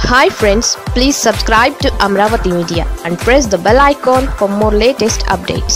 hi friends please subscribe to Amaravati media and press the bell icon for more latest updates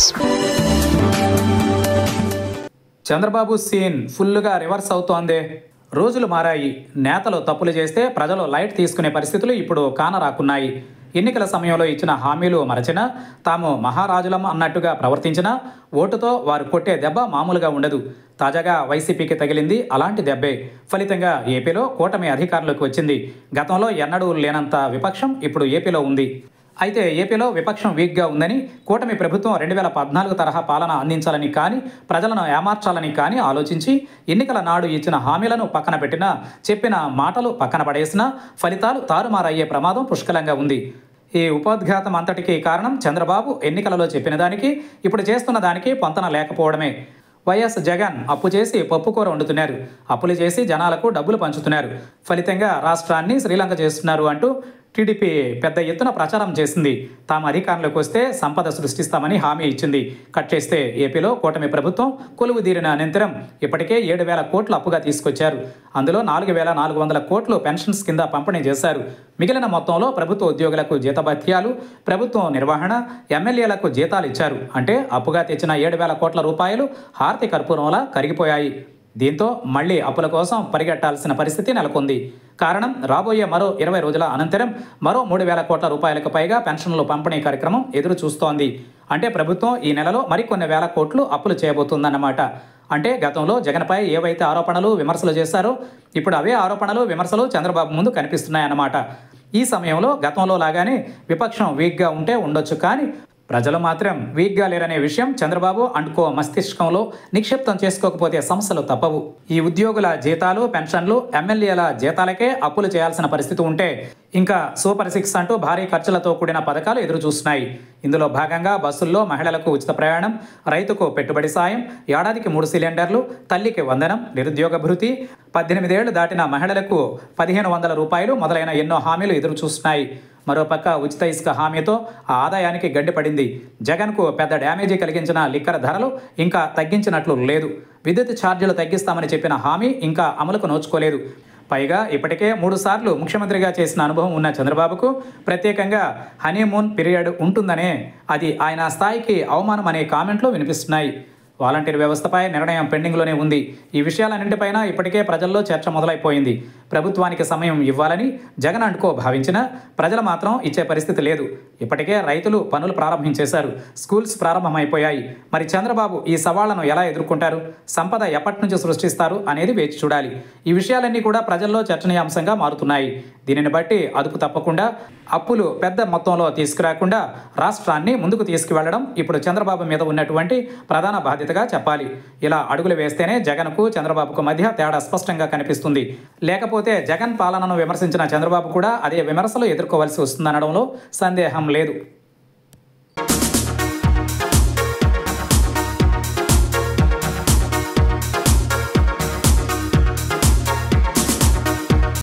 Chandrababu scene ఫుల్గా reverse అవుతోంది రోజులు మారాయి నేతలు తప్పులు చేస్తే ప్రజలు లైట్ తీసుకునే పరిస్థితులు ఇప్పుడు కానరాకున్నాయి ఎన్నికల సమయంలో ఇచ్చిన హామీలు మరచిన తాము మహారాజులం అన్నట్టుగా ప్రవర్తించినా ఓటుతో వారు కొట్టే దెబ్బ మామూలుగా ఉండదు తాజాగా వైసీపీకి తగిలింది అలాంటి దెబ్బే ఫలితంగా ఏపీలో కూటమి అధికారంలోకి వచ్చింది గతంలో ఎన్నడూ లేనంత విపక్షం ఇప్పుడు ఏపీలో ఉంది అయితే ఏపీలో విపక్షం వీక్గా ఉందని కూటమి ప్రభుత్వం రెండు వేల పద్నాలుగు తరహా పాలన అందించాలని కానీ ప్రజలను ఏమార్చాలని కానీ ఆలోచించి ఎన్నికల నాడు ఇచ్చిన హామీలను పక్కన పెట్టినా చెప్పిన మాటలు పక్కన పడేసినా ఫలితాలు తారుమారయ్యే ప్రమాదం పుష్కలంగా ఉంది ఈ ఉపోద్ఘాతం అంతటికీ కారణం చంద్రబాబు ఎన్నికలలో చెప్పిన దానికి ఇప్పుడు చేస్తున్న దానికి పొంతన లేకపోవడమే వైఎస్ జగన్ అప్పు చేసి పప్పుకూర వండుతున్నారు అప్పులు చేసి జనాలకు డబ్బులు పంచుతున్నారు ఫలితంగా రాష్ట్రాన్ని శ్రీలంక చేస్తున్నారు అంటూ టీడీపీ పెద్ద ఎత్తున ప్రచారం చేసింది తాము అధికారంలోకి వస్తే సంపద సృష్టిస్తామని హామీ ఇచ్చింది కట్ చేస్తే ఏపీలో కూటమి ప్రభుత్వం కొలువు తీరిన అనంతరం ఇప్పటికే ఏడు వేల కోట్లు అప్పుగా తీసుకొచ్చారు అందులో నాలుగు వేల నాలుగు వందల కోట్లు పెన్షన్స్ కింద పంపిణీ చేశారు మిగిలిన మొత్తంలో ప్రభుత్వ ఉద్యోగులకు జీతభత్యాలు ప్రభుత్వం నిర్వహణ ఎమ్మెల్యేలకు జీతాలు ఇచ్చారు అంటే అప్పుగా తెచ్చిన ఏడు వేల కోట్ల రూపాయలు హారతి కర్పూరంలా కరిగిపోయాయి దీంతో మళ్లీ అప్పుల కోసం పరిగెట్టాల్సిన పరిస్థితి నెలకొంది కారణం రాబోయే మరో ఇరవై రోజుల అనంతరం మరో మూడు వేల కోట్ల రూపాయలకు పైగా పెన్షన్లు పంపిణీ కార్యక్రమం ఎదురు చూస్తోంది అంటే ప్రభుత్వం ఈ నెలలో మరికొన్ని వేల కోట్లు అప్పులు చేయబోతుందన్నమాట అంటే గతంలో జగన్పై ఏవైతే ఆరోపణలు విమర్శలు చేశారో ఇప్పుడు అవే ఆరోపణలు విమర్శలు చంద్రబాబు ముందు కనిపిస్తున్నాయన్నమాట ఈ సమయంలో గతంలో లాగానే విపక్షం వీక్గా ఉంటే ఉండొచ్చు కానీ ప్రజలు మాత్రం వీక్గా లేరనే విషయం చంద్రబాబు అండ్కో మస్తిష్కంలో నిక్షిప్తం చేసుకోకపోతే సమస్యలు తప్పవు ఈ ఉద్యోగుల జీతాలు పెన్షన్లు ఎమ్మెల్యేల జీతాలకే అప్పులు చేయాల్సిన పరిస్థితి ఉంటే ఇంకా సూపర్ సిక్స్ అంటూ భారీ ఖర్చులతో కూడిన పథకాలు ఎదురు చూస్తున్నాయి ఇందులో భాగంగా బస్సుల్లో మహిళలకు ఉచిత ప్రయాణం రైతుకు పెట్టుబడి సాయం ఏడాదికి మూడు సిలిండర్లు తల్లికి వందనం నిరుద్యోగ భృతి పద్దెనిమిదేళ్లు దాటిన మహిళలకు పదిహేను వందల రూపాయలు మొదలైన ఎన్నో హామీలు ఎదురు చూస్తున్నాయి మరోపక్క ఉచిత ఇసుక హామీతో ఆ ఆదాయానికి గడ్డిపడింది జగన్కు పెద్ద డ్యామేజీ కలిగించిన లిక్కర్ ధరలు ఇంకా తగ్గించినట్లు లేదు విద్యుత్ ఛార్జీలు తగ్గిస్తామని చెప్పిన హామీ ఇంకా అమలుకు నోచుకోలేదు పైగా ఇప్పటికే మూడు సార్లు ముఖ్యమంత్రిగా చేసిన అనుభవం ఉన్న చంద్రబాబుకు ప్రత్యేకంగా హనీమూన్ పీరియడ్ ఉంటుందనే అది ఆయన స్థాయికి అవమానం అనే కామెంట్లు వినిపిస్తున్నాయి వాలంటీర్ వ్యవస్థపై నిర్ణయం పెండింగ్లోనే ఉంది ఈ విషయాలన్నింటిపైన ఇప్పటికే ప్రజల్లో చర్చ మొదలైపోయింది ప్రభుత్వానికి సమయం ఇవ్వాలని జగన్ అంటుకో భావించినా ప్రజలు మాత్రం ఇచ్చే పరిస్థితి లేదు ఇప్పటికే రైతులు పనులు ప్రారంభించేశారు స్కూల్స్ ప్రారంభమైపోయాయి మరి చంద్రబాబు ఈ సవాళ్లను ఎలా ఎదుర్కొంటారు సంపద ఎప్పటి నుంచి సృష్టిస్తారు అనేది వేచి చూడాలి ఈ విషయాలన్నీ కూడా ప్రజల్లో చర్చనీయాంశంగా మారుతున్నాయి దీనిని బట్టి అదుపు తప్పకుండా అప్పులు పెద్ద మొత్తంలో తీసుకురాకుండా రాష్ట్రాన్ని ముందుకు తీసుకువెళ్లడం ఇప్పుడు చంద్రబాబు మీద ఉన్నటువంటి ప్రధాన బాధ్యతగా చెప్పాలి ఇలా అడుగులు వేస్తేనే జగన్కు చంద్రబాబుకు మధ్య తేడా స్పష్టంగా కనిపిస్తుంది లేకపోతే జగన్ పాలనను విమర్శించిన చంద్రబాబు కూడా అదే విమర్శలు ఎదుర్కోవాల్సి వస్తుందనడంలో సందేహం లేదు